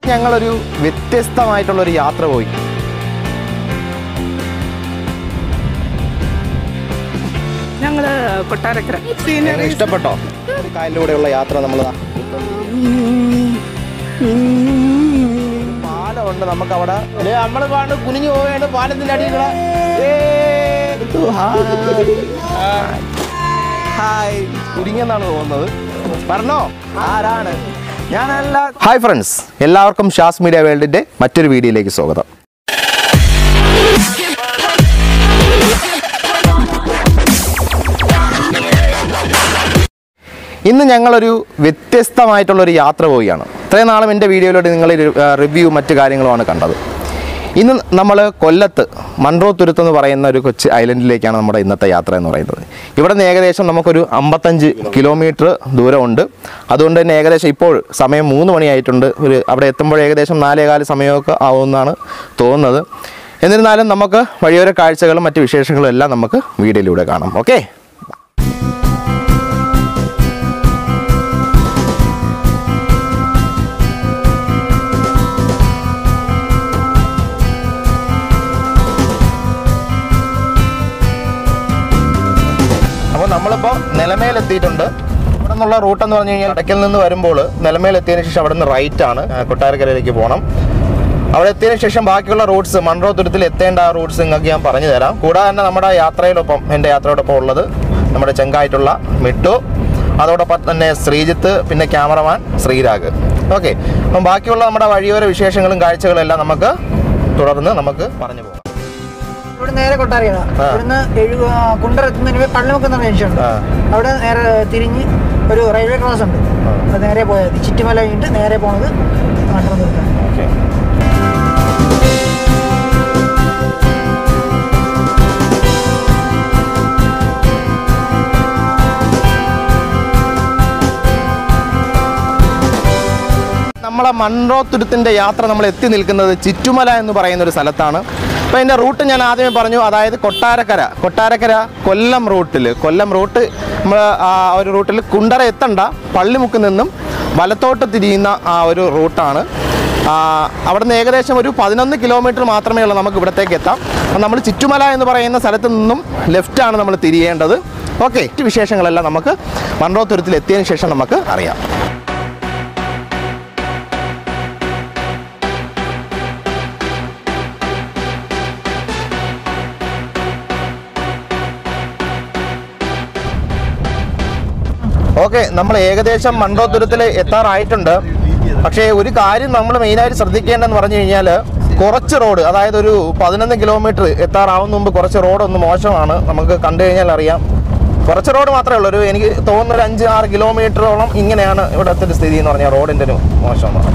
ഞങ്ങളൊരു വ്യത്യസ്തമായിട്ടുള്ളൊരു യാത്ര പോയി ഞങ്ങള് കൊട്ടാരക്കര ഞങ്ങൾ സീനറി ഇഷ്ടപ്പെട്ടോ ഒരു കായലിലൂടെയുള്ള യാത്ര നമ്മൾ പാലമുണ്ട് നമുക്ക് അവിടെ നമ്മൾ പാണ്ട് കുനിഞ്ഞു പോവുകയാണ് പാലത്തിന്റെ അടിയിൽ കൂടെ. ഏയ്, ഇത് ഹായ്. ഹായ് കുനിഞ്ഞെന്നാണ് തോന്നുന്നത് പറഞ്ഞോ ആരാണ് ഞാനല്ല ഹായ് ഫ്രണ്ട്സ് എല്ലാവർക്കും ഷാസ് മീഡിയ വേൾഡിന്റെ മറ്റൊരു വീഡിയോയിലേക്ക് സ്വാഗതം ഇന്ന് ഞങ്ങളൊരു വ്യത്യസ്തമായിട്ടുള്ളൊരു യാത്ര പോവുകയാണ് ഇത്രയും നാളും എൻ്റെ വീഡിയോയിലൂടെ നിങ്ങൾ റിവ്യൂ മറ്റു കാര്യങ്ങളുമാണ് കണ്ടത് ഇന്ന് നമ്മൾ കൊല്ലത്ത് മൺട്രോ തുരുത്ത് എന്ന് പറയുന്ന ഒരു കൊച്ചു ഐലൻഡിലേക്കാണ് നമ്മുടെ ഇന്നത്തെ യാത്ര എന്ന് പറയുന്നത് ഇവിടെ നിന്ന് ഏകദേശം നമുക്കൊരു അമ്പത്തഞ്ച് കിലോമീറ്റർ ദൂരമുണ്ട് അതുകൊണ്ട് തന്നെ ഏകദേശം ഇപ്പോൾ സമയം മൂന്ന് മണിയായിട്ടുണ്ട് ഒരു അവിടെ എത്തുമ്പോൾ ഏകദേശം നാലേകാല് സമയമൊക്കെ ആവുമെന്നാണ് തോന്നുന്നത് എന്നിരുന്നാലും നമുക്ക് വഴിയോര കാഴ്ചകളും മറ്റ് വിശേഷങ്ങളും എല്ലാം നമുക്ക് വീഡിയോയിലൂടെ കാണാം ഓക്കെ അപ്പോൾ നമ്മളിപ്പോൾ നിലമേലെത്തിയിട്ടുണ്ട് ഇവിടെ നിന്നുള്ള റൂട്ട് എന്ന് പറഞ്ഞു കഴിഞ്ഞാൽ ഇടയ്ക്കൽ നിന്ന് വരുമ്പോൾ നിലമേലെത്തിയതിനു ശേഷം അവിടെ നിന്ന് റൈറ്റ് ആണ് ആ, കൊട്ടാരക്കരയിലേക്ക് പോകണം അവിടെ എത്തിയതിനു ശേഷം ബാക്കിയുള്ള റൂട്ട്സ് മൺറോ തുരുത്തിൽ എത്തേണ്ട ആ റൂട്ട്സ് നിങ്ങൾക്ക് ഞാൻ പറഞ്ഞു തരാം കൂടാതെ തന്നെ നമ്മുടെ യാത്രയിലൊപ്പം എൻ്റെ യാത്രയോടൊപ്പം ഉള്ളത് നമ്മുടെ ചെങ്കായിട്ടുള്ള മിട്ടു അതോടൊപ്പം തന്നെ ശ്രീജിത്ത് പിന്നെ ക്യാമറമാൻ ശ്രീരാഗ് ഓക്കെ അപ്പം ബാക്കിയുള്ള നമ്മുടെ വഴിയോര വിശേഷങ്ങളും കാഴ്ചകളും എല്ലാം നമുക്ക് തുടർന്ന് നമുക്ക് പറഞ്ഞു പോകാം ഇവിടെ നേരെ കൊട്ടാരക്കര ആ. ഇവിടുന്ന് എഴുക കുണ്ടറ എത്തുന്നതിന് മുമ്പ് പള്ളിമുക്ക് എന്ന ജംഗ്ഷനുണ്ട് ആ. അവിടെ നേരെ തിരിഞ്ഞ് ഒരു റെയിൽവേ ക്രോസ് ഉണ്ട് ആ. അത് നേരെ പോയാൽ മതി ചുറ്റുമല കഴിഞ്ഞിട്ട് നേരെ പോണത് മണ്ഡലം നിർത്താൻ ഓക്കെ നമ്മളെ മൺറോ തുരുത്തിൻ്റെ യാത്ര നമ്മൾ എത്തി നിൽക്കുന്നത് ചിറ്റുമല എന്ന് പറയുന്ന ഒരു സ്ഥലത്താണ് അപ്പോൾ അതിൻ്റെ റൂട്ട് ഞാൻ ആദ്യമേ പറഞ്ഞു അതായത് കൊട്ടാരക്കര കൊട്ടാരക്കര കൊല്ലം റൂട്ടിൽ കൊല്ലം റൂട്ട് നമ്മൾ ആ ഒരു റൂട്ടിൽ കുണ്ടറ എത്തണ്ട പള്ളിമുക്ക് നിന്നും വലത്തോട്ട് തിരിയുന്ന ആ ഒരു റൂട്ടാണ് ആ, അവിടുന്ന് ഏകദേശം ഒരു പതിനൊന്ന് കിലോമീറ്റർ മാത്രമേ ഉള്ളൂ നമുക്ക് ഇവിടത്തേക്ക് എത്താം അപ്പം നമ്മൾ ചുറ്റുമല എന്ന് പറയുന്ന സ്ഥലത്ത് നിന്നും ലെഫ്റ്റാണ് നമ്മൾ തിരിയേണ്ടത് ഓക്കെ മറ്റ് വിശേഷങ്ങളെല്ലാം നമുക്ക് മൺറോ തുരുത്തിൽ എത്തിയതിന് ശേഷം നമുക്ക് അറിയാം ഓക്കെ നമ്മൾ ഏകദേശം മൺറോ തുരത്തിൽ എത്താറായിട്ടുണ്ട് പക്ഷേ ഒരു കാര്യം നമ്മൾ മെയിനായിട്ട് ശ്രദ്ധിക്കേണ്ടതെന്ന് പറഞ്ഞു കഴിഞ്ഞാൽ കുറച്ച് റോഡ് അതായത് ഒരു പതിനൊന്ന് കിലോമീറ്റർ എത്താറാവുന്ന മുമ്പ് കുറച്ച് റോഡ് ഒന്ന് മോശമാണ് നമുക്ക് കണ്ടു കഴിഞ്ഞാൽ അറിയാം കുറച്ച് റോഡ് മാത്രമേ ഉള്ളൂ ഒരു എനിക്ക് തോന്നുന്ന ഒരു അഞ്ച് ആറ് കിലോമീറ്ററോളം ഇങ്ങനെയാണ് ഇവിടുത്തെ ഒരു സ്ഥിതി എന്ന് പറഞ്ഞാൽ റോഡിൻ്റെ ഒരു മോശമാണ്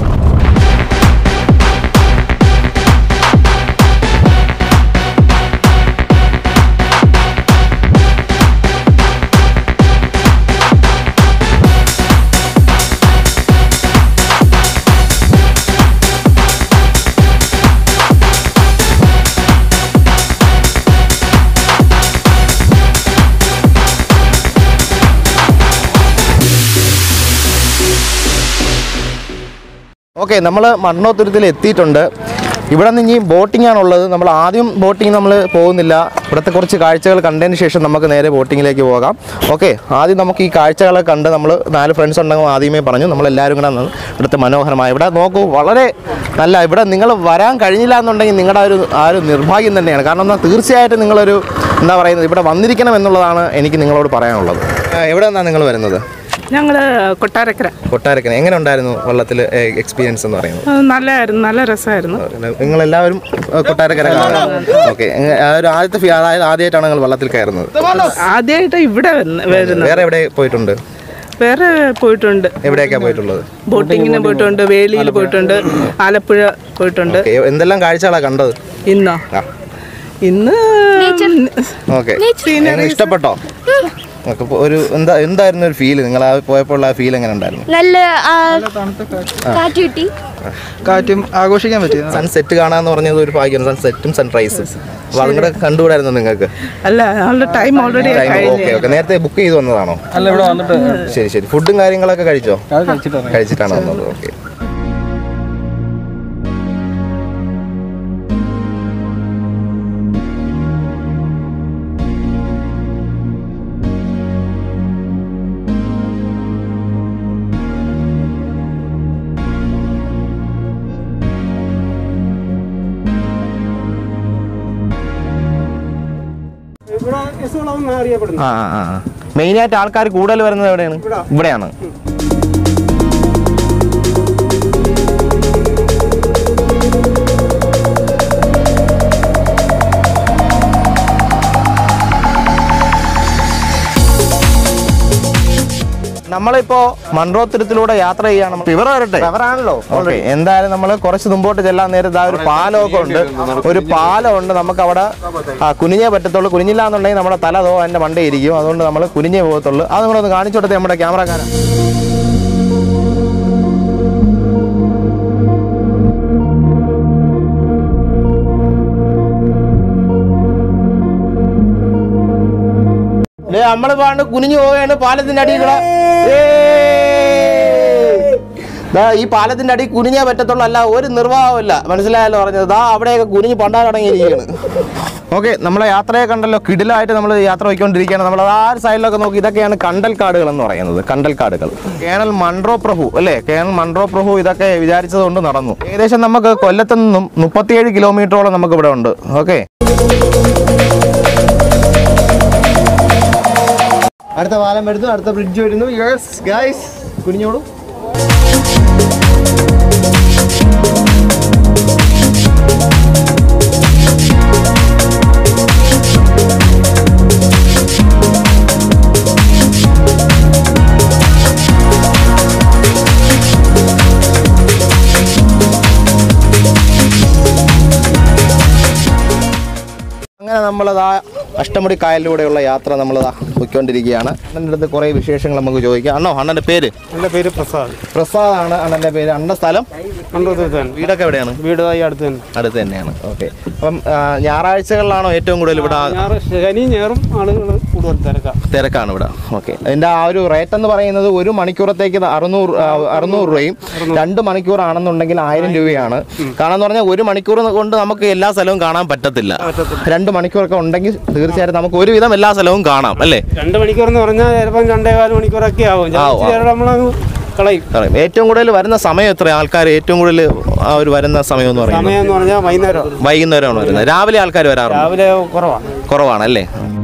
ഓക്കെ നമ്മൾ മണ്ണോത്തുരത്തിൽ എത്തിയിട്ടുണ്ട് ഇവിടെ നിന്ന് ഇനി ബോട്ടിംഗ് ആണുള്ളത് നമ്മൾ ആദ്യം ബോട്ടിംഗ് നമ്മൾ പോകുന്നില്ല ഇവിടുത്തെ കുറച്ച് കാഴ്ചകൾ കണ്ടതിന് ശേഷം നമുക്ക് നേരെ ബോട്ടിങ്ങിലേക്ക് പോകാം ഓക്കെ ആദ്യം നമുക്ക് ഈ കാഴ്ചകളൊക്കെ കണ്ട് നമ്മൾ നാല് ഫ്രണ്ട്സ് ഉണ്ടെങ്കിൽ ആദ്യമേ പറഞ്ഞു നമ്മളെല്ലാവരും കൂടെ നിന്ന് ഇവിടുത്തെ മനോഹരമായ ഇവിടെ നോക്കൂ വളരെ നല്ല ഇവിടെ നിങ്ങൾ വരാൻ കഴിഞ്ഞില്ല എന്നുണ്ടെങ്കിൽ നിങ്ങളുടെ ആ ഒരു ആ ഒരു നിർഭാഗ്യം തന്നെയാണ് കാരണം എന്നാൽ തീർച്ചയായിട്ടും നിങ്ങളൊരു എന്താ പറയുന്നത് ഇവിടെ വന്നിരിക്കണം എന്നുള്ളതാണ് എനിക്ക് നിങ്ങളോട് പറയാനുള്ളത് ആ, എവിടെ നിന്നാണ് നിങ്ങൾ വരുന്നത് ഞങ്ങള് കൊട്ടാരക്കര കൊട്ടാരക്കര എങ്ങനെ ഉണ്ടായിരുന്നു വള്ളത്തിൽ എക്സ്പീരിയൻസ് എന്ന് പറയുന്നത് അത് നല്ലതായിരുന്നു നല്ല രസമായിരുന്നു നിങ്ങൾ എല്ലാവരും കൊട്ടാരക്കര ഓക്കെ ഒരു ആദ്യത്തെ ഫീ- അതായത് ആദ്യമായിട്ടാണ് നിങ്ങൾ വള്ളത്തിൽ കയറുന്നത് ആദ്യമായിട്ട് ഇവിടെ വന്ന് വരുന്നത് വേറെ എവിടെ പോയിട്ടുണ്ട് വേറെ പോയിട്ടുണ്ട് എവിടെയൊക്കെയാ പോയിട്ടുണ്ട് ബോട്ടിങ്ങിന് പോയിട്ടുണ്ട് വേലിയിൽ പോയിട്ടുണ്ട് ആലപ്പുഴ പോയിട്ടുണ്ട് ഓക്കെ എന്തെല്ലാം കാഴ്ചകളാണ് കണ്ടത് ഇന്നോ ആ ഇന്ന് ഓക്കെ ഇഷ്ടപ്പെട്ടോ ഓക്കെ ഇപ്പൊ ഒരു എന്താ എന്തായിരുന്നു ഒരു ഫീൽ നിങ്ങൾ ആ പോയപ്പോൾ ആ ഫീൽ എങ്ങനെ ഉണ്ടായിരുന്നു നല്ല ആ, കാറ്റ് കിട്ടി കാറ്റും ആഘോഷിക്കാൻ പറ്റി സൺസെറ്റ് കാണാന്ന് പറഞ്ഞത് ഒരു ഭാഗ്യമാണ് സൺസെറ്റും സൺറൈസും അപ്പൊ അതും കൂടെ കണ്ടുകൂടായിരുന്നു നിങ്ങൾക്ക് അല്ല ഞങ്ങളുടെ ടൈം ഓൾറെഡി ഓക്കെ ഓക്കെ നേരത്തെ ബുക്ക് ചെയ്ത് വന്നതാണോ അല്ല ഇവിടെ വന്നിട്ട് ശരി ശരി ഫുഡും കാര്യങ്ങളൊക്കെ കഴിച്ചോ അത് കഴിച്ചിട്ടാണ് കഴിച്ചിട്ടാണ് വന്നത് ഓക്കെ ആ ആ ആ മെയിനായിട്ട് ആൾക്കാർ കൂടുതൽ വരുന്നത് എവിടെയാണ് ഇവിടെയാണ് നമ്മളിപ്പോ മൺറോ തുരുത്തിലൂടെ യാത്ര ചെയ്യാണ് ഇവർ വരട്ടെ ഇവരാണല്ലോ ഓക്കെ എന്തായാലും നമ്മൾ കുറച്ച് മുമ്പോട്ട് ചെല്ലാൻ നേരത്ത് ആ ഒരു പാലമൊക്കെ ഉണ്ട് ഒരു പാലമുണ്ട് നമുക്ക് അവിടെ ആ, കുനിഞ്ഞേ പറ്റത്തുള്ളൂ കുനിഞ്ഞില്ല എന്നുണ്ടെങ്കിൽ നമ്മുടെ തല തോ അതിന്റെ മണ്ടേ ഇരിക്കും അതുകൊണ്ട് നമ്മൾ കുനിഞ്ഞേ പോകത്തുള്ളൂ അത് നമ്മളൊന്ന് കാണിച്ചു കൊടുത്തേ നമ്മുടെ ക്യാമറക്കാരൻ നമ്മൾ പാണ്ട് കുനിഞ്ഞു പോവുകയാണ് പാലത്തിന്റെ അടിയിൽ കൂടെ. ഏയ്! ദാ ഈ പാലത്തിന്റെ അടി കുനിഞ്ഞേ പറ്റത്തുള്ളൂ അല്ല ഒരു നിർവാഹമില്ല മനസ്സിലായല്ലോ പറഞ്ഞത് ദാ അവിടെയൊക്കെ കുനിഞ്ഞ് പണ്ടാൻ തുടങ്ങിയിരിക്കുകയാണ് ഓക്കെ നമ്മളെ യാത്രയെ കണ്ടല്ലോ കിടിലായിട്ട് നമ്മൾ യാത്ര പോയിക്കൊണ്ടിരിക്കുകയാണ് നമ്മൾ ആ ഒരു സൈഡിലൊക്കെ നോക്കി ഇതൊക്കെയാണ് കണ്ടൽ കാടുകൾ എന്ന് പറയുന്നത് കണ്ടൽ കാടുകൾ കേണൽ മൺട്രോ പ്രഭു അല്ലേ കേണൽ മൺട്രോ പ്രഭു ഇതൊക്കെ വിചാരിച്ചത് കൊണ്ട് നടന്നു ഏകദേശം നമുക്ക് കൊല്ലത്ത് നിന്നും മുപ്പത്തിയേഴ് കിലോമീറ്ററോളം നമുക്ക് ഇവിടെ ഉണ്ട് ഓക്കെ അടുത്ത പാലം വരുന്നു അടുത്ത ബ്രിഡ്ജ് വരുന്നു യെസ് ഗൈസ് കുനിഞ്ഞോളൂ അങ്ങനെ നമ്മളതാ അഷ്ടമുടി കായലിലൂടെയുള്ള യാത്ര നമ്മളതാ പോയിക്കൊണ്ടിരിക്കുകയാണ് അണ്ണൻ്റെ അടുത്ത് കുറേ വിശേഷങ്ങൾ നമുക്ക് ചോദിക്കാം അണ്ണോ അണ്ണൻ്റെ പേര് എൻ്റെ പേര് പ്രസാദ് പ്രസാദാണ് അണ്ണൻ്റെ പേര് അണ്ണൻ്റെ സ്ഥലം മണ്ടൂർ തന്നെ വീടൊക്കെ എവിടെയാണ് വീട് ഈ അടുത്ത് തന്നെ അടുത്ത് തന്നെയാണ് ഓക്കെ അപ്പം ആ, ഞായറാഴ്ചകളിലാണോ ഏറ്റവും കൂടുതൽ ഇവിടെ ആ- ഞായർ ശനി ഞായറും ആളുകൾ കൂടുതൽ തിരക്കാം തിരക്കാണ് ഇവിടെ ഓക്കെ അതിന്റെ ആ ഒരു റേറ്റ് എന്ന് പറയുന്നത് ഒരു മണിക്കൂറത്തേക്ക് ഇത് അറുന്നൂറ് ആ, അറുന്നൂറ് രൂപയും രണ്ട് മണിക്കൂറാണെന്നുണ്ടെങ്കിൽ ആയിരം രൂപയാണ് കാരണം എന്ന് പറഞ്ഞാൽ ഒരു മണിക്കൂർ കൊണ്ട് നമുക്ക് എല്ലാ സ്ഥലവും കാണാൻ പറ്റത്തില്ല രണ്ട് മണിക്കൂറൊക്കെ ഉണ്ടെങ്കിൽ തീർച്ചയായിട്ടും നമുക്ക് ഒരുവിധം എല്ലാ സ്ഥലവും കാണാം അല്ലേ രണ്ട് മണിക്കൂർ എന്ന് പറഞ്ഞാൽ ചിലപ്പം രണ്ടേകാല് മണിക്കൂറൊക്കെ ആവും ആ, ആ. ചിലപ്പോൾ നമ്മളങ്ങ് കളയും കളയും. ഏറ്റവും കൂടുതൽ വരുന്ന സമയം എത്ര ആൾക്കാർ ഏറ്റവും കൂടുതൽ ആ ഒരു വരുന്ന സമയം എന്ന് പറയുന്നത് സമയം എന്ന് പറഞ്ഞാൽ വൈകുന്നേരം വൈകുന്നേരമാണ് വരുന്നത് രാവിലെ ആൾക്കാർ വരാറുണ്ട് രാവിലെ കുറവാണ് കുറവാണല്ലേ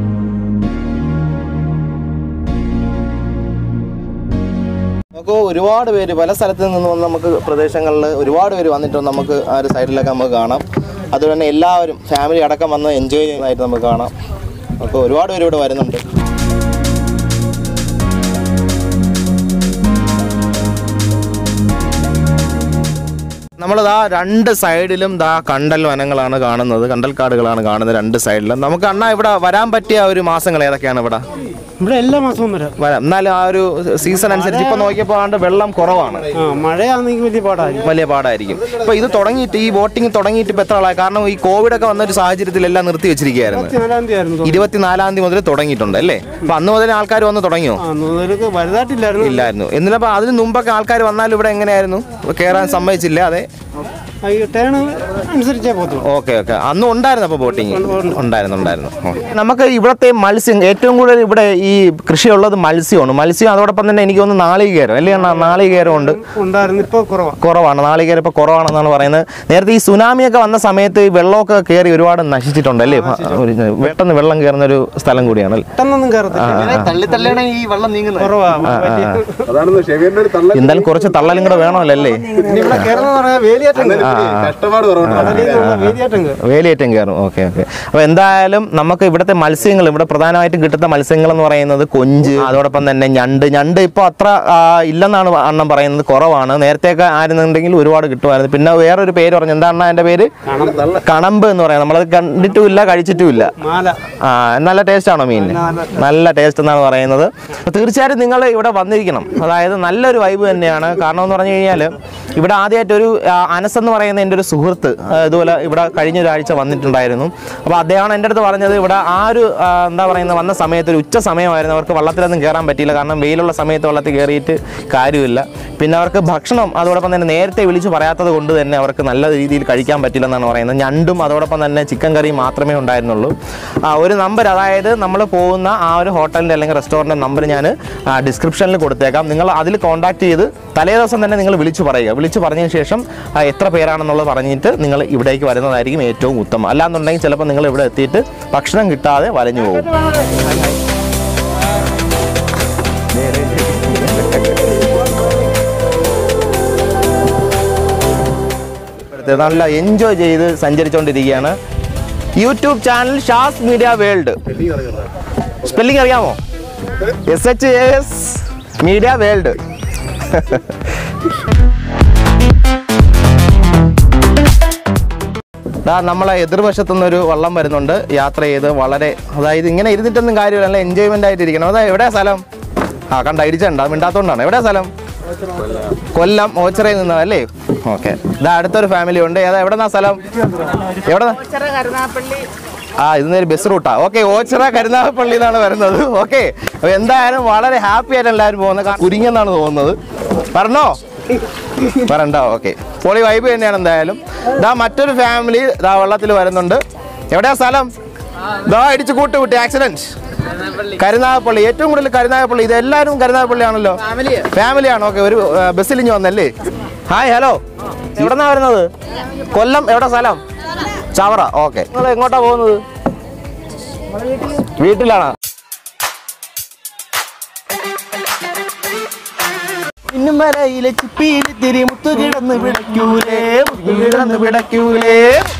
നമുക്ക് ഒരുപാട് പേര് പല സ്ഥലത്ത് നിന്ന് വന്ന് നമുക്ക് പ്രദേശങ്ങളിൽ ഒരുപാട് പേര് വന്നിട്ട് നമുക്ക് ആ ഒരു സൈഡിലൊക്കെ നമുക്ക് കാണാം അതുപോലെ തന്നെ എല്ലാവരും ഫാമിലി അടക്കം വന്ന് എൻജോയ് ചെയ്യുന്നതായിട്ട് നമുക്ക് കാണാം അപ്പോൾ ഒരുപാട് പേര് ഇവിടെ വരുന്നുണ്ട് നമ്മൾ ദാ രണ്ട് സൈഡിലും ദാ കണ്ടൽ വനങ്ങളാണ് കാണുന്നത് കണ്ടൽ കാടുകളാണ് കാണുന്നത് രണ്ട് സൈഡിലും നമുക്ക് അണ്ണാ ഇവിടെ വരാൻ പറ്റിയ ഒരു മാസങ്ങൾ ഏതൊക്കെയാണ് ഇവിടെ ഇവിടെ എല്ലാ മാസവും വരാം വരാം എന്നാലും ആ ഒരു സീസൺ അനുസരിച്ച് ഇപ്പൊ നോക്കിയപ്പോൾ ആണ്ട് വെള്ളം കുറവാണ് ആ മഴയാണെങ്കിൽ വലിയ പാടായിരിക്കും വലിയ പാടായിരിക്കും ഇപ്പൊ ഇത് തുടങ്ങിയിട്ട് ഈ വോട്ടിംഗ് തുടങ്ങിയിട്ട് ഇപ്പൊ എത്ര ആളായി കാരണം ഈ കോവിഡ് ഒക്കെ വന്ന ഒരു സാഹചര്യത്തിൽ എല്ലാം നിർത്തി വെച്ചിരിക്കുകയായിരുന്നു നാലാം തീയതി ആയിരുന്നു ഇരുപത്തിനാലാം തീയതി മുതൽ തുടങ്ങിയിട്ടുണ്ട് അല്ലേ അപ്പൊ അന്ന് മുതൽ ആൾക്കാർ വന്ന് തുടങ്ങിയോ ആ അന്നേരക്ക് വലുതായിട്ടില്ലായിരുന്നു ഇല്ലായിരുന്നു എന്നിട്ട് അതിന് മുമ്പൊക്കെ ആൾക്കാർ വന്നാൽ ഇവിടെ എങ്ങനെയായിരുന്നു കയറാൻ സമ്മതിച്ചില്ല അതെ ആ, ഈ ടേൺ അനുസരിച്ചേ പോകത്തുള്ളൂ ഓക്കെ ഓക്കെ അന്ന് ഉണ്ടായിരുന്നു അപ്പോൾ ബോട്ടിങ് ഉണ്ടായിരുന്നു ഉണ്ടായിരുന്നു ഓക്കേ. നമുക്ക് ഇവിടുത്തെ മത്സ്യം ഏറ്റവും കൂടുതൽ ഇവിടെ ഈ കൃഷിയുള്ളത് മത്സ്യമാണ് മത്സ്യം അതോടൊപ്പം തന്നെ എനിക്ക് തോന്നുന്നു നാളികേരം അല്ലേ അണ്ണാ നാളികേരം ഉണ്ട് ഉണ്ടായിരുന്നു ഇപ്പോൾ കുറവാണ് കുറവാണ് നാളികേരം ഇപ്പോൾ കുറവാണെന്നാണ് പറയുന്നത് നേരത്തെ ഈ സുനാമിയൊക്കെ വന്ന സമയത്ത് ഈ വെള്ളമൊക്കെ കയറി ഒരുപാട് നശിച്ചിട്ടുണ്ട് അല്ലേ ഒരു പെട്ടെന്ന് വെള്ളം കയറുന്ന ഒരു സ്ഥലം കൂടിയാണ് അല്ലേ? പെട്ടെന്നൊന്നും കയറത്തില്ല തള്ളി തള്ളിയാണ് ഈ വെള്ളം നീങ്ങുന്നത് കുറവാ വലിയ എന്തായാലും കുറച്ച് തള്ളലും കൂടെ വേണമല്ലോ അല്ലേ ഇനി ഇവിടെ കയറുന്ന പറഞ്ഞാൽ വേലിയേറ്റം കയറും. കടലിൽ നിന്നുള്ള വേലിയേറ്റം കയറും വേലിയേറ്റം കയറും ഓക്കെ ഓക്കെ അപ്പോൾ എന്തായാലും നമുക്ക് ഇവിടുത്തെ മത്സ്യങ്ങൾ ഇവിടെ പ്രധാനമായിട്ടും കിട്ടുന്ന മത്സ്യങ്ങൾ എന്ന് പറയുന്നത് കൊഞ്ച് അതോടൊപ്പം തന്നെ ഞണ്ട് ഞണ്ട് ഇപ്പോൾ അത്ര ആ, ഇല്ലെന്നാണ് അണ്ണം പറയുന്നത് കുറവാണ് നേരത്തെയൊക്കെ ആയിരുന്നുണ്ടെങ്കിൽ ഒരുപാട് കിട്ടുമായിരുന്നു പിന്നെ വേറൊരു പേര് പറഞ്ഞു എന്താണ് എൻ്റെ പേര് കണമ്പ് എന്ന് പറയാം നമ്മളത് കണ്ടിട്ടുമില്ല കഴിച്ചിട്ടുമില്ല മാല ആ നല്ല ടേസ്റ്റ് ആണോ മീനിന് നല്ല ടേസ്റ്റ് എന്നാണ് പറയുന്നത് അപ്പോൾ തീർച്ചയായിട്ടും നിങ്ങൾ ഇവിടെ വന്നിരിക്കണം അതായത് നല്ലൊരു വൈബ് തന്നെയാണ് കാരണം എന്ന് പറഞ്ഞു കഴിഞ്ഞാൽ ഇവിടെ ആദ്യമായിട്ട് ഒരു ആ, അനസ് എന്ന് പറയുന്ന എൻ്റെ ഒരു സുഹൃത്ത് ആ, ഇതുപോലെ ഇവിടെ കഴിഞ്ഞ ഒരാഴ്ച വന്നിട്ടുണ്ടായിരുന്നു അപ്പോൾ അദ്ദേഹമാണ് എൻ്റെ അടുത്ത് പറഞ്ഞത് ഇവിടെ ആ ഒരു ആ, എന്താ പറയുന്നത് വന്ന സമയത്ത് ഒരു ഉച്ച സമയമായിരുന്നു അവർക്ക് വള്ളത്തിലൊന്നും കയറാൻ പറ്റിയില്ല കാരണം വെയിലുള്ള സമയത്ത് വള്ളത്തിൽ കയറിയിട്ട് കാര്യമില്ല പിന്നെ അവർക്ക് ഭക്ഷണം അതോടൊപ്പം തന്നെ നേരത്തെ വിളിച്ച് പറയാത്തത് കൊണ്ട് തന്നെ അവർക്ക് നല്ല രീതിയിൽ കഴിക്കാൻ പറ്റില്ലെന്നാണ് പറയുന്നത് ഞണ്ടും അതോടൊപ്പം തന്നെ ചിക്കൻ കറിയും മാത്രമേ ഉണ്ടായിരുന്നുള്ളൂ ആ, ഒരു നമ്പർ അതായത് നമ്മൾ പോകുന്ന ആ ഒരു ഹോട്ടലിൻ്റെ അല്ലെങ്കിൽ റെസ്റ്റോറൻറ്റ് നമ്പർ ഞാൻ ഡിസ്ക്രിപ്ഷനിൽ കൊടുത്തേക്കാം നിങ്ങൾ അതിൽ കോൺടാക്ട് ചെയ്ത് തലേ ദിവസം തന്നെ നിങ്ങൾ വിളിച്ചു പറയുക വിളിച്ചു പറഞ്ഞതിന് ശേഷം ആ, എത്ര പേരാണ് ആൾക്കാരാണെന്നുള്ളത് പറഞ്ഞിട്ട് നിങ്ങൾ ഇവിടേക്ക് വരുന്നതായിരിക്കും ഏറ്റവും ഉത്തമം അല്ലാന്നുണ്ടെങ്കിൽ ചിലപ്പോൾ നിങ്ങൾ ഇവിടെ എത്തിയിട്ട് ഭക്ഷണം കിട്ടാതെ വലഞ്ഞു പോകും ഇപ്പോഴത്തെ നല്ല എൻജോയ് ചെയ്ത് സഞ്ചരിച്ചുകൊണ്ടിരിക്കുകയാണ് YouTube channel Shas media world spelling അറിയാമോ S H S media world ദാ നമ്മളെ എതിർവശത്തുനിന്നൊരു വള്ളം വരുന്നുണ്ട് യാത്ര ചെയ്ത് വളരെ അതായത് ഇങ്ങനെ ഇരുന്നിട്ടൊന്നും കാര്യമില്ല നല്ല എൻജോയ്മെന്റ് ആയിട്ട് ഇരിക്കണം അതാ എവിടെയാ സ്ഥലം ആ കണ്ട ഇടിച്ചുണ്ട് മിണ്ടാത്തോണ്ടാണ് എവിടെയാ സ്ഥലം കൊല്ലം ഓച്ചറയിൽ നിന്നതല്ലേ ഓക്കെ ഇതാ അടുത്തൊരു ഫാമിലി ഉണ്ട് ഏതാ എവിടെന്നാ സ്ഥലം എവിടെ ആ ഇതിന്ന് ഒരു ബസ് റൂട്ടാ ഓക്കെ ഓച്ചിറ കരുനാഗപ്പള്ളി എന്നാണ് വരുന്നത് ഓക്കെ അപ്പൊ എന്തായാലും വളരെ ഹാപ്പി ആയിട്ട് എല്ലാവരും പോകുന്നത് കാ- കുരിങ്ങെന്നാണ് തോന്നുന്നത് പറഞ്ഞോ പറണ്ട ഓക്കെ പൊളി വൈബ് തന്നെയാണ് എന്തായാലും ഇതാ മറ്റൊരു ഫാമിലി ഇതാ വെള്ളത്തിൽ വരുന്നുണ്ട് എവിടെയാ സ്ഥലം ഇതാ ഇടിച്ച് കൂട്ടുകൂട്ടി ആക്സിഡന്റ് കരുനാഗപ്പള്ളി ഏറ്റവും കൂടുതൽ കരുനാഗപ്പള്ളി ഇത് എല്ലാവരും കരുനാഗപ്പള്ളി ആണല്ലോ ഫാമിലിയാണ് ഓക്കെ ഒരു ആ, ബസ്സിൽ ഇഞ്ഞ് വന്നല്ലേ ഹായ് ഹലോ എവിടെന്നാ വരുന്നത് കൊല്ലം എവിടെ സ്ഥലം ചവറ ഓക്കെ നിങ്ങൾ എങ്ങോട്ടാ പോകുന്നത് വീട്ടിലാണോ പിന്നുമലയിലെ ചിപ്പിയില് തിരി മുത്തു കിടന്ന് പിടയ്ക്കൂലേ മുത്തു കിടന്ന് പിടയ്ക്കൂലേ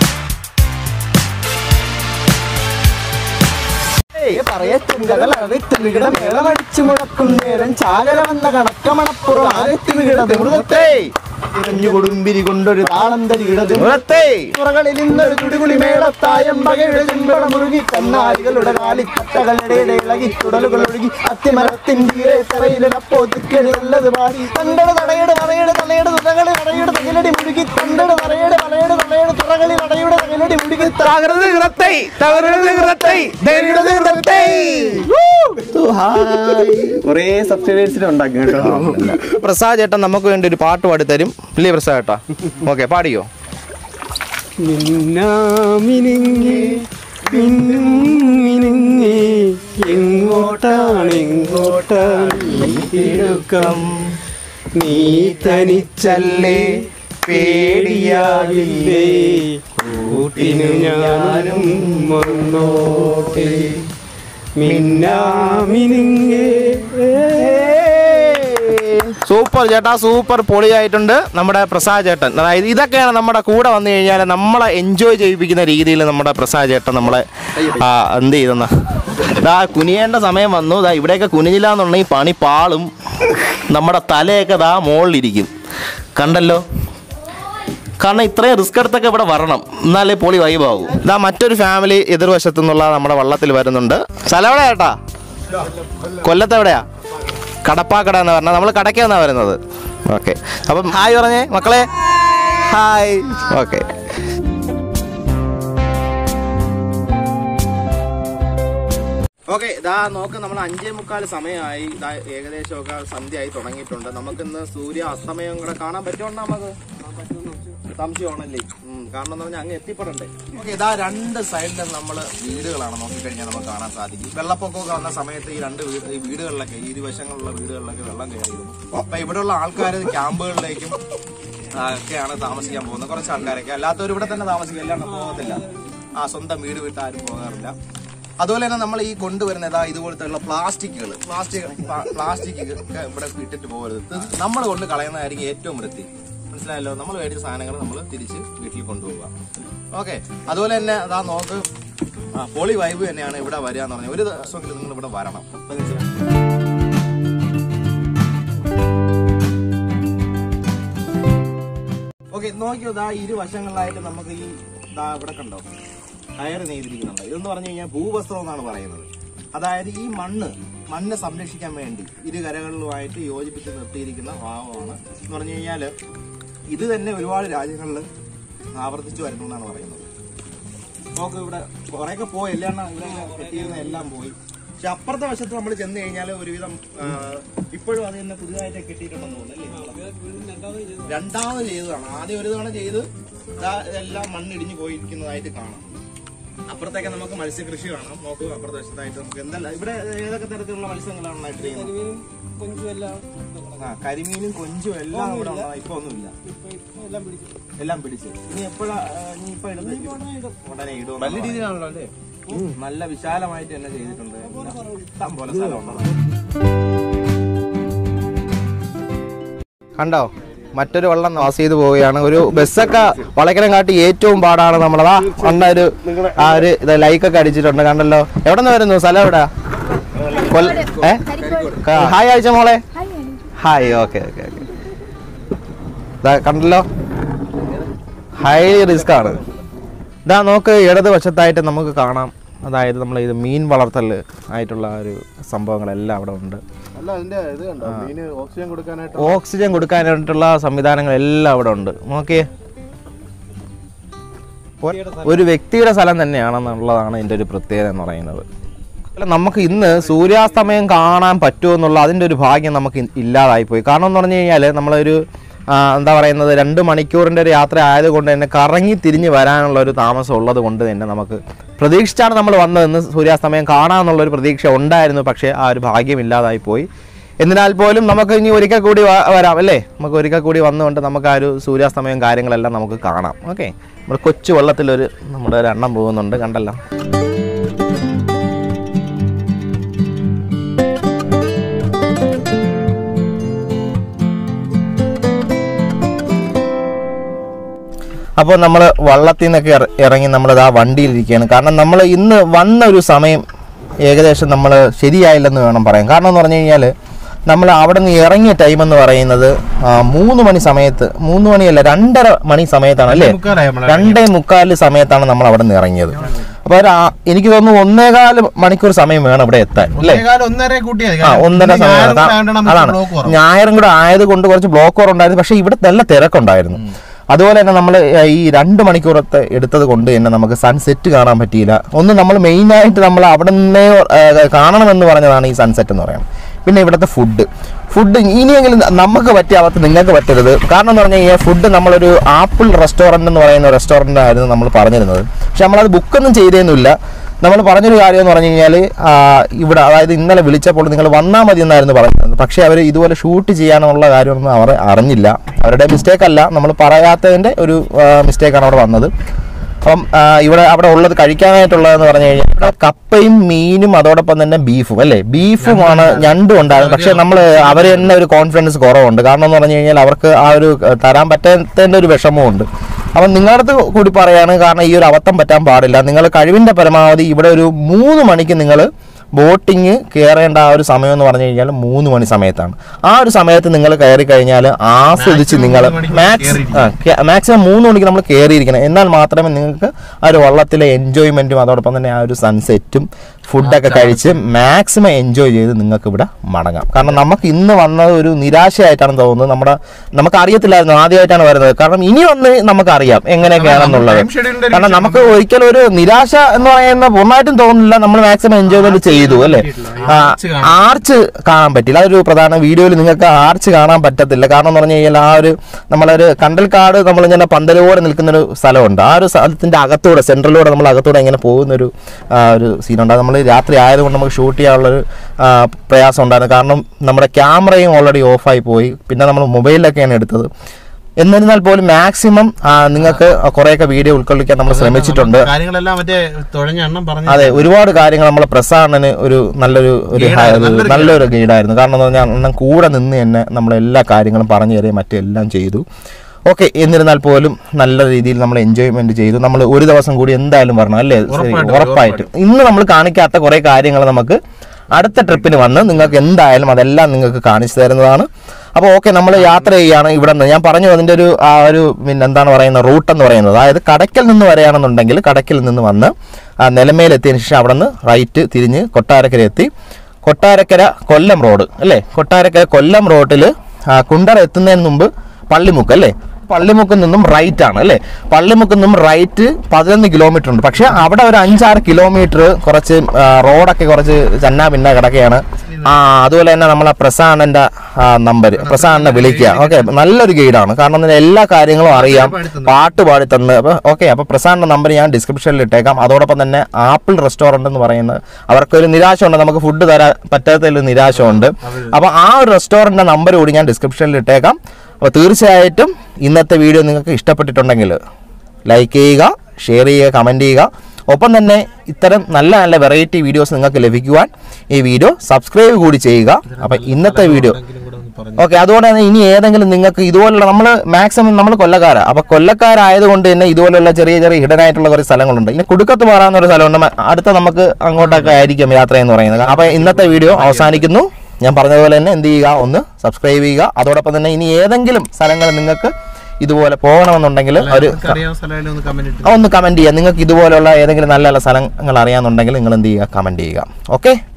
മേളമടിച്ചു മുഴക്കും നേരം ചാകര വന്ന കണക്കമണപ്പുറം ആരത്തി വികിടത് മൃഗത്തെ ഇറഞ്ഞു കൊടുമ്പിരി കൊണ്ടൊരു താളം തരികിടത് മുറത്തേ തുറകളിൽ ഇന്നൊരു തുടികുളി മേളത്തായം വകയുടെ ചെമ്പട മുറുകി കന്നാലികളുടെ കാലിക്കട്ടകളുടെ ഇളകി തുടലുകൾ ഒഴുകി അത്തിമരത്തിൻ്റെ തറയിലപ്പോ തിക്കരുള്ളത് പാടി തണ്ടട് തടയുടെ പറയുടെ തലയുടെ തുറകളി തടയുടെ തകിലടി മുഴുകി തണ്ടട് പറയുടെ തലയുടെ തലയുടെ തുറകളി തടയുടെ തകിലടി മുഴുകി തകർന്ന് കിടത്തൈ തകർന്ന് കിടത്തൈ തകർന്ന് കിടത്തൈ കുറേ സബ്സ്ക്രൈബേഴ്സിനെ ഉണ്ടാക്കി കേട്ടോ പ്രസാദ് ചേട്ടൻ നമുക്ക് വേണ്ടി ഒരു പാട്ട് പാടി തരും ഇല്ലേ പ്രസാദ് ചേട്ടാ ഓക്കെ പാടിയോ മിന്നാമിനുങ്ങി മിന്നും മിനുങ്ങി എങ്ങോട്ടാണ് എങ്ങോട്ടാണ് ഈ തിടുക്കം നീ തനിച്ചല്ലേ പേടിയാകില്ലേ കൂട്ടിനു ഞാനും വന്നോട്ടെ മിന്നാമിനുങ്ങേ സൂപ്പർ ചേട്ടാ സൂപ്പർ പൊളിയായിട്ടുണ്ട് നമ്മുടെ പ്രസാദ് ചേട്ടൻ അതായത് ഇതൊക്കെയാണ് നമ്മുടെ കൂടെ വന്നു കഴിഞ്ഞാൽ നമ്മളെ എൻജോയ് ചെയ്യിപ്പിക്കുന്ന രീതിയിൽ നമ്മുടെ പ്രസാദ് ചേട്ടൻ നമ്മളെ ആ, എന്ത് ചെയ്തെന്ന ദാ കുനിയേണ്ട സമയം വന്നു ദാ ഇവിടെയൊക്കെ കുനിഞ്ഞില്ല എന്നുണ്ടെങ്കിൽ പണി പാളും നമ്മുടെ തലയൊക്കെ ദാ മുകളിലിരിക്കും കണ്ടല്ലോ കാരണം ഇത്രയും റിസ്ക് എടുത്തൊക്കെ ഇവിടെ വരണം എന്നാലേ പൊളി വൈബാകും ഇതാ മറ്റൊരു ഫാമിലി എതിർവശത്തു നിന്നുള്ള നമ്മുടെ വള്ളത്തിൽ വരുന്നുണ്ട് സ്ഥലം എവിടെയാ ചേട്ടാ കൊല്ലത്ത് എവിടെയാ കടപ്പാക്കട എന്ന് പറഞ്ഞാൽ നമ്മൾ കടയ്ക്കാന്നാ വരുന്നത് ഓക്കെ അപ്പം ഹായ് പറഞ്ഞേ മക്കളെ ഹായ് ഓക്കെ ഓക്കെ ഇതാ നോക്ക് നമ്മൾ അഞ്ചേ മുക്കാൽ സമയമായി ഇതാ ഏകദേശമൊക്കെ സന്ധ്യയായി തുടങ്ങിയിട്ടുണ്ട് നമുക്കിന്ന് സൂര്യ അസ്തമയം കൂടെ കാണാൻ പറ്റുമോ നമുക്ക് സംശയമാണല്ലേ ഉം, കാരണം എന്ന് പറഞ്ഞാൽ അങ്ങ് എത്തിപ്പെടണ്ടേ ഓക്കെ ഇതാ രണ്ട് സൈഡിലും നമ്മൾ വീടുകളാണ് നോക്കിക്കഴിഞ്ഞാൽ നമുക്ക് കാണാൻ സാധിക്കും വെള്ളപ്പൊക്കമൊക്കെ വന്ന സമയത്ത് ഈ രണ്ട് വീട് ഈ വീടുകളിലൊക്കെ ഈ ഇരുവശങ്ങളുള്ള വീടുകളിലൊക്കെ വെള്ളം കയറിയിരുന്നു അപ്പൊ ഇവിടെയുള്ള ആൾക്കാർ ക്യാമ്പുകളിലേക്കും ആ, ഒക്കെയാണ് താമസിക്കാൻ പോകുന്നത് കുറച്ച് ആൾക്കാരൊക്കെ അല്ലാത്തവർ ഇവിടെ തന്നെ താമസിക്കും എല്ലാം പോകത്തില്ല ആ സ്വന്തം വീട് വിട്ട് ആരും പോകാറില്ല അതുപോലെ തന്നെ നമ്മൾ ഈ കൊണ്ടുവരുന്ന ഇതാ ഇതുപോലത്തെ ഉള്ള പ്ലാസ്റ്റിക്കുകൾ പ്ലാസ്റ്റിക് പ്ലാസ്റ്റിക് ഇവിടെ ഇട്ടിട്ട് പോകരുത് ഇത് നമ്മൾ കൊണ്ട് കളയുന്നതായിരിക്കും ഏറ്റവും വൃത്തി മനസ്സിലായല്ലോ നമ്മൾ മേടിച്ച സാധനങ്ങൾ നമ്മൾ തിരിച്ച് വീട്ടിൽ കൊണ്ടുപോകുക ഓക്കെ അതുപോലെ തന്നെ അതാ നോക്ക് ആ പൊളി വൈബ് തന്നെയാണ് ഇവിടെ വരിക എന്ന് പറഞ്ഞാൽ ഒരു ദിവസമെങ്കിലും നിങ്ങൾ ഇവിടെ വരണം അപ്പൊ മനസ്സിലായോ? ഓക്കെ നോക്കിയോ ദാ ഇരുവശങ്ങളിലായിട്ട് നമുക്ക് ഈ ദാ ഇവിടെ കണ്ടോ കയറ് നെയ്തിരിക്കുന്നുണ്ട് ഇതെന്ന് പറഞ്ഞു കഴിഞ്ഞാൽ ഭൂവസ്ത്രം എന്നാണ് പറയുന്നത് അതായത് ഈ മണ്ണ് മണ്ണ് സംരക്ഷിക്കാൻ വേണ്ടി ഇരു കരകളിലുമായിട്ട് യോജിപ്പിച്ച് നിർത്തിയിരിക്കുന്ന ഭാവമാണ് എന്ന് പറഞ്ഞു കഴിഞ്ഞാൽ ഇത് തന്നെ ഒരുപാട് രാജ്യങ്ങളിൽ ആവർത്തിച്ചു വരുന്നു എന്നാണ് പറയുന്നത് നോക്ക് ഇവിടെ കുറെയൊക്കെ പോയി എല്ലാം ഇവിടെ കെട്ടിയിരുന്ന എല്ലാം പോയി പക്ഷെ അപ്പുറത്തെ വശത്ത് നമ്മൾ ചെന്ന് കഴിഞ്ഞാൽ ഒരുവിധം ആ, ഇപ്പോഴും അത് തന്നെ പുതിയതായിട്ട് കെട്ടിയിട്ടുണ്ടെന്ന് തോന്നുന്നു അല്ലേ രണ്ടാമത് ചെയ്തതാണ് ആദ്യം ഒരു തവണ ചെയ്ത് ദാ ഇതെല്ലാം മണ്ണിടിഞ്ഞു പോയിരിക്കുന്നതായിട്ട് കാണാം അപ്പുറത്തേക്ക് നമുക്ക് മത്സ്യകൃഷി കാണാം നോക്കൂ അപ്പുറത്തെ വശത്തായിട്ട് നമുക്ക് എന്തല്ല ഇവിടെ ഏതൊക്കെ തരത്തിലുള്ള മത്സ്യങ്ങളാണ് ഇട്ടിരിക്കുന്നത് ആ കരിമീനും കൊഞ്ചും എല്ലാം ഇവിടെ ഉള്ളതാ ഇപ്പൊ ഒന്നുമില്ല എല്ലാം പിടിച്ച് ഇനി എപ്പോഴാ ഇനി ഇപ്പൊ ഇടുന്നത് ഉടനെ ഇടും നല്ല രീതിയിലാണല്ലോ അല്ലേ നല്ല വിശാലമായിട്ട് തന്നെ ചെയ്തിട്ടുണ്ട് ഇഷ്ടം പോലെ സ്ഥലമുണ്ട് കണ്ടോ മറ്റൊരു വെള്ളം പാസ് ചെയ്ത് പോവുകയാണ് ഒരു ബസ്സൊക്കെ വളയ്ക്കനം കാട്ടി ഏറ്റവും പാടാണ് നമ്മളതാ കണ്ട ഒരു ആ ഒരു ഇത് ലൈക്കൊക്കെ അടിച്ചിട്ടുണ്ട് കണ്ടല്ലോ എവിടെ നിന്ന് വരുന്നു സ്ഥലം എവിടെ കൊല്ല- ഏ ക- ഹായ് അയച്ച മോളെ ഹായ് ഓക്കെ ഓക്കെ ഓക്കെ ഇതാ കണ്ടല്ലോ ഹൈ റിസ്ക് ആണ് ഇതാ നോക്ക് ഇടത് വശത്തായിട്ട് നമുക്ക് കാണാം അതായത് നമ്മൾ ഇത് മീൻ വളർത്തൽ ആയിട്ടുള്ള ഒരു സംഭവങ്ങളെല്ലാം അവിടെ ഉണ്ട് അല്ല അതിന്റെ ഇത് കണ്ടോ മീന് ഓക്സിജൻ കൊടുക്കാനായിട്ട് ഓക്സിജൻ കൊടുക്കാനായിട്ടുള്ള സംവിധാനങ്ങളെല്ലാം അവിടെ ഉണ്ട് നോക്കിയേ ഒ- ഒരു വ്യക്തിയുടെ സ്ഥലം തന്നെയാണെന്നുള്ളതാണ് ഇതിൻ്റെ ഒരു പ്രത്യേകത എന്ന് പറയുന്നത് അല്ല നമുക്ക് ഇന്ന് സൂര്യാസ്തമയം കാണാൻ പറ്റുമോ എന്നുള്ള അതിൻ്റെ ഒരു ഭാഗ്യം നമുക്ക് ഇ- ഇല്ലാതായി പോയി കാരണം എന്ന് പറഞ്ഞു കഴിഞ്ഞാൽ നമ്മളൊരു ആ, എന്താ പറയുന്നത് രണ്ട് മണിക്കൂറിൻ്റെ ഒരു യാത്ര ആയതുകൊണ്ട് തന്നെ കറങ്ങി തിരിഞ്ഞ് വരാനുള്ള ഒരു താമസം ഉള്ളത് കൊണ്ട് തന്നെ നമുക്ക് പ്രതീക്ഷിച്ചാണ് നമ്മൾ വന്നതെന്ന് സൂര്യാസ്തമയം കാണാമെന്നുള്ള ഒരു പ്രതീക്ഷ ഉണ്ടായിരുന്നു പക്ഷേ ആ ഒരു ഭാഗ്യം ഇല്ലാതായി പോയി എന്നിരുന്നാൽ പോലും നമുക്ക് ഇനി ഒരിക്കൽ കൂടി വ- വരാം അല്ലേ നമുക്ക് ഒരിക്കൽ കൂടി വന്നുകൊണ്ട് നമുക്ക് ആ ഒരു സൂര്യാസ്തമയം കാര്യങ്ങളെല്ലാം നമുക്ക് കാണാം ഓക്കെ നമ്മൾ കൊച്ചു വെള്ളത്തിലൊരു നമ്മുടെ ഒരു എണ്ണം പോകുന്നുണ്ട് കണ്ടല്ലോ അപ്പോൾ നമ്മൾ വള്ളത്തിൽ നിന്നൊക്കെ ഇറ- ഇറങ്ങി നമ്മൾ ആ വണ്ടിയിലിരിക്കുകയാണ് കാരണം നമ്മൾ ഇന്ന് വന്ന ഒരു സമയം ഏകദേശം നമ്മൾ ശരിയായില്ലെന്ന് വേണം പറയാൻ കാരണം എന്ന് പറഞ്ഞു കഴിഞ്ഞാൽ നമ്മൾ അവിടെ നിന്ന് ഇറങ്ങിയ ടൈം എന്ന് പറയുന്നത് ആ, മൂന്ന് മണി സമയത്ത് മൂന്ന് മണിയല്ല രണ്ടര മണി സമയത്താണ് അല്ലേ രണ്ടേ മുക്കാല് സമയത്താണ് നമ്മൾ അവിടെ നിന്ന് ഇറങ്ങിയത് അപ്പോൾ ഒരു ആ- എനിക്ക് തോന്നുന്നു ഒന്നേകാല് മണിക്കൂർ സമയം വേണം ഇവിടെ എത്താൻ അല്ലേ ഒന്നര കൂട്ടിയത് ആ ഒന്നര സമയം അതാണ് ഞായറും കൂടെ ആയതുകൊണ്ട് കുറച്ച് ബ്ലോക്ക് കുറവുണ്ടായിരുന്നു പക്ഷേ ഇവിടെ നല്ല തിരക്കുണ്ടായിരുന്നു അതുപോലെ തന്നെ നമ്മൾ ഈ രണ്ട് മണിക്കൂറത്തെ എടുത്തത് കൊണ്ട് തന്നെ നമുക്ക് സൺസെറ്റ് കാണാൻ പറ്റിയില്ല ഒന്ന് നമ്മൾ മെയിനായിട്ട് നമ്മൾ അവിടെ നിന്നേ ഏഹ്, കാണണമെന്ന് പറഞ്ഞതാണ് ഈ സൺസെറ്റ് എന്ന് പറയുന്നത് പിന്നെ ഇവിടുത്തെ ഫുഡ് ഫുഡ് ഇനിയെങ്കിലും നമുക്ക് പറ്റിയ അവത്ത് നിങ്ങൾക്ക് പറ്റരുത് കാരണം എന്ന് പറഞ്ഞു കഴിഞ്ഞാൽ ഫുഡ് നമ്മളൊരു ആപ്പിൾ റെസ്റ്റോറൻറ്റ് എന്ന് പറയുന്ന റെസ്റ്റോറൻ്റ് ആയിരുന്നു നമ്മൾ പറഞ്ഞിരുന്നത് പക്ഷെ നമ്മളത് ബുക്കൊന്നും ചെയ്തേന്നുമില്ല നമ്മൾ പറഞ്ഞൊരു കാര്യം എന്ന് പറഞ്ഞു കഴിഞ്ഞാൽ ഇവിടെ അതായത് ഇന്നലെ വിളിച്ചപ്പോൾ നിങ്ങൾ വന്നാൽ മതി എന്നായിരുന്നു പറഞ്ഞത് പക്ഷേ അവർ ഇതുപോലെ ഷൂട്ട് ചെയ്യാനുള്ള കാര്യമൊന്നും അവർ അറിഞ്ഞില്ല അവരുടെ മിസ്റ്റേക്ക് അല്ല നമ്മൾ പറയാത്തതിൻ്റെ ഒരു മിസ്റ്റേക്കാണ് അവിടെ വന്നത് അപ്പം ആ, ഇവിടെ അവിടെ ഉള്ളത് കഴിക്കാനായിട്ടുള്ളതെന്ന് പറഞ്ഞു കഴിഞ്ഞാൽ ഇവിടെ കപ്പയും മീനും അതോടൊപ്പം തന്നെ ബീഫും അല്ലേ ബീഫുമാണ് ഞണ്ടും ഉണ്ടായിരുന്നു പക്ഷേ നമ്മൾ അവർ തന്നെ ഒരു കോൺഫിഡൻസ് കുറവുണ്ട് കാരണം എന്ന് പറഞ്ഞു കഴിഞ്ഞാൽ അവർക്ക് ആ ഒരു ഏഹ്, തരാൻ പറ്റാത്തതിൻ്റെ ഒരു വിഷമമുണ്ട് അപ്പം നിങ്ങളുടെ അടുത്ത് കൂടി പറയാണ് കാരണം ഈ ഒരു അബദ്ധം പറ്റാൻ പാടില്ല നിങ്ങൾ കഴിവിൻ്റെ പരമാവധി ഇവിടെ ഒരു മൂന്ന് മണിക്ക് നിങ്ങൾ ബോട്ടിങ് കയറേണ്ട ആ ഒരു സമയം എന്ന് പറഞ്ഞു കഴിഞ്ഞാൽ മൂന്ന് മണി സമയത്താണ് ആ ഒരു സമയത്ത് നിങ്ങൾ കയറി കഴിഞ്ഞാൽ ആസ്വദിച്ച് നിങ്ങൾ മാക്സ് മാക്സിമം മൂന്ന് മണിക്ക് നമ്മൾ കയറിയിരിക്കണം എന്നാൽ മാത്രമേ നിങ്ങൾക്ക് ആ ഒരു വള്ളത്തിലെ എൻജോയ്മെൻറ്റും അതോടൊപ്പം തന്നെ ആ ഒരു സൺസെറ്റും ഫുഡൊക്കെ കഴിച്ച് മാക്സിമം എൻജോയ് ചെയ്ത് നിങ്ങൾക്ക് ഇവിടെ മടങ്ങാം കാരണം നമുക്ക് ഇന്ന് വന്നത് ഒരു നിരാശയായിട്ടാണ് തോന്നുന്നത് നമ്മുടെ നമുക്ക് അറിയത്തില്ലായിരുന്നു ആദ്യമായിട്ടാണ് വരുന്നത് കാരണം ഇനി വന്ന് നമുക്കറിയാം എങ്ങനെയൊക്കെയാണെന്നുള്ളത് കാരണം നമുക്ക് ഒരിക്കലും ഒരു നിരാശ എന്ന് പറയുന്ന പൂർണ്ണമായിട്ടും തോന്നുന്നില്ല നമ്മൾ മാക്സിമം എൻജോയ്മെന്റ് ചെയ്തു അല്ലേ ആ, ആർച്ച് കാണാൻ പറ്റില്ല അതൊരു പ്രധാന വീഡിയോയിൽ നിങ്ങൾക്ക് ആർച്ച് കാണാൻ പറ്റത്തില്ല കാരണം എന്ന് പറഞ്ഞു കഴിഞ്ഞാൽ ആ ഒരു നമ്മളൊരു കണ്ടൽക്കാട് നമ്മളിങ്ങനെ പന്തലോടെ നിൽക്കുന്ന ഒരു സ്ഥലമുണ്ട് ആ ഒരു സ്ഥലത്തിന്റെ അകത്തൂടെ സെൻട്രലിലൂടെ നമ്മൾ അകത്തൂടെ ഇങ്ങനെ പോകുന്ന ഒരു ആ, ഒരു സീനുണ്ട് അത് നമ്മൾ രാത്രി ആയതുകൊണ്ട് നമുക്ക് ഷൂട്ട് ചെയ്യാനുള്ളൊരു ആ, പ്രയാസം ഉണ്ടായിരുന്നു കാരണം നമ്മുടെ ക്യാമറയും ഓൾറെഡി ഓഫായി പോയി പിന്നെ നമ്മൾ മൊബൈലിലൊക്കെയാണ് എടുത്തത് എന്നിരുന്നാൽ പോലും മാക്സിമം നിങ്ങൾക്ക് കുറേയൊക്കെ വീഡിയോ ഉൾക്കൊള്ളിക്കാൻ നമ്മൾ ശ്രമിച്ചിട്ടുണ്ട് കാര്യങ്ങളെല്ലാം മറ്റേ തുഴഞ്ഞ എണ്ണം പറഞ്ഞു അതെ ഒരുപാട് കാര്യങ്ങൾ നമ്മളെ പ്രസാദന് ഒരു നല്ലൊരു ഒരു ഹ- ഒരു നല്ലൊരു ഗൈഡായിരുന്നു കാരണം എന്ന് പറഞ്ഞാൽ അണ്ണൻ കൂടെ നിന്ന് തന്നെ നമ്മൾ എല്ലാ കാര്യങ്ങളും പറഞ്ഞു തരികയും മറ്റെല്ലാം ചെയ്തു ഓക്കെ എന്നിരുന്നാൽ പോലും നല്ല രീതിയിൽ നമ്മൾ എൻജോയ്മെന്റ് ചെയ്തു നമ്മൾ ഒരു ദിവസം കൂടി എന്തായാലും വരണം അല്ലേ ശരി, ഉറപ്പായിട്ടും ഇന്ന് നമ്മൾ കാണിക്കാത്ത കുറേ കാര്യങ്ങൾ നമുക്ക് അടുത്ത ട്രിപ്പിന് വന്ന് നിങ്ങൾക്ക് എന്തായാലും അതെല്ലാം നിങ്ങൾക്ക് കാണിച്ചു തരുന്നതാണ് അപ്പോൾ ഓക്കെ നമ്മൾ യാത്ര ചെയ്യുകയാണ് ഇവിടെ നിന്ന് ഞാൻ പറഞ്ഞു അതിൻ്റെ ഒരു ആ ഒരു പിന്നെ എന്താണ് പറയുന്നത് റൂട്ട് എന്ന് പറയുന്നത് അതായത് കടയ്ക്കൽ നിന്ന് വരികയാണെന്നുണ്ടെങ്കിൽ കടയ്ക്കൽ നിന്ന് വന്ന് ആ നിലമേലെത്തിയതിന് ശേഷം അവിടെ നിന്ന് റൈറ്റ് തിരിഞ്ഞ് കൊട്ടാരക്കര എത്തി കൊട്ടാരക്കര കൊല്ലം റോഡ് അല്ലേ കൊട്ടാരക്കര കൊല്ലം റോഡിൽ കുണ്ടറ എത്തുന്നതിന് മുമ്പ് പള്ളിമുക്ക് അല്ലേ പള്ളിമുക്കിൽ നിന്നും റൈറ്റ് ആണ് അല്ലേ പള്ളിമുക്കിൽ നിന്നും റൈറ്റ് പതിനൊന്ന് കിലോമീറ്റർ ഉണ്ട് പക്ഷെ അവിടെ ഒരു അഞ്ചാറ് കിലോമീറ്റർ കുറച്ച് ആ, റോഡൊക്കെ കുറച്ച് ചന്നാ പിന്ന കിടക്കുകയാണ് ആ അതുപോലെ തന്നെ നമ്മളെ പ്രസാദന്റെ നമ്പർ പ്രസാദനെ വിളിക്കുക ഓക്കെ നല്ലൊരു ഗൈഡാണ് കാരണം എന്താ എല്ലാ കാര്യങ്ങളും അറിയാം പാട്ട് പാടി തന്ന് അപ്പൊ ഓക്കെ അപ്പൊ പ്രസാദിന്റെ നമ്പർ ഞാൻ ഡിസ്ക്രിപ്ഷനിൽ ഇട്ടേക്കാം അതോടൊപ്പം തന്നെ ആപ്പിൾ റെസ്റ്റോറന്റ് എന്ന് പറയുന്നത് അവർക്കൊരു നിരാശ ഉണ്ട് നമുക്ക് ഫുഡ് തരാൻ പറ്റാത്തതിൽ നിരാശ ഉണ്ട് അപ്പൊ ആ ഒരു റെസ്റ്റോറന്റിന്റെ നമ്പർ കൂടി ഞാൻ ഡിസ്ക്രിപ്ഷനിൽ ഇട്ടേക്കാം അപ്പോൾ തീർച്ചയായിട്ടും ഇന്നത്തെ വീഡിയോ നിങ്ങൾക്ക് ഇഷ്ടപ്പെട്ടിട്ടുണ്ടെങ്കിൽ ലൈക്ക് ചെയ്യുക ഷെയർ ചെയ്യുക കമൻറ്റ് ചെയ്യുക ഒപ്പം തന്നെ ഇത്തരം നല്ല നല്ല വെറൈറ്റി വീഡിയോസ് നിങ്ങൾക്ക് ലഭിക്കുവാൻ ഈ വീഡിയോ സബ്സ്ക്രൈബ് കൂടി ചെയ്യുക അപ്പം ഇന്നത്തെ വീഡിയോ ഓക്കെ അതുകൊണ്ട് തന്നെ ഇനി ഏതെങ്കിലും നിങ്ങൾക്ക് ഇതുപോലുള്ള നമ്മൾ മാക്സിമം നമ്മൾ കൊല്ലക്കാരാണ് അപ്പോൾ കൊല്ലക്കാരായതുകൊണ്ട് തന്നെ ഇതുപോലുള്ള ചെറിയ ചെറിയ ഹിഡൻ ആയിട്ടുള്ള കുറേ സ്ഥലങ്ങളുണ്ട് ഇനി കുടുക്കത്ത് മാറാവുന്ന ഒരു സ്ഥലമുണ്ട് മ- അടുത്ത നമുക്ക് അങ്ങോട്ടൊക്കെ ആയിരിക്കും യാത്ര എന്ന് പറയുന്നത് അപ്പോൾ ഇന്നത്തെ വീഡിയോ അവസാനിക്കുന്നു ഞാൻ പറഞ്ഞതുപോലെ തന്നെ എന്ത് ചെയ്യുക ഒന്ന് സബ്സ്ക്രൈബ് ചെയ്യുക അതോടൊപ്പം തന്നെ ഇനി ഏതെങ്കിലും സ്ഥലങ്ങൾ നിങ്ങൾക്ക് ഇതുപോലെ പോകണമെന്നുണ്ടെങ്കിൽ ഒരു ആ, ഒന്ന് കമൻറ്റ് ചെയ്യുക നിങ്ങൾക്ക് ഇതുപോലുള്ള ഏതെങ്കിലും നല്ല നല്ല സ്ഥലങ്ങൾ അറിയാമെന്നുണ്ടെങ്കിൽ നിങ്ങൾ എന്ത് ചെയ്യുക കമൻറ്റ് ചെയ്യുക ഓക്കെ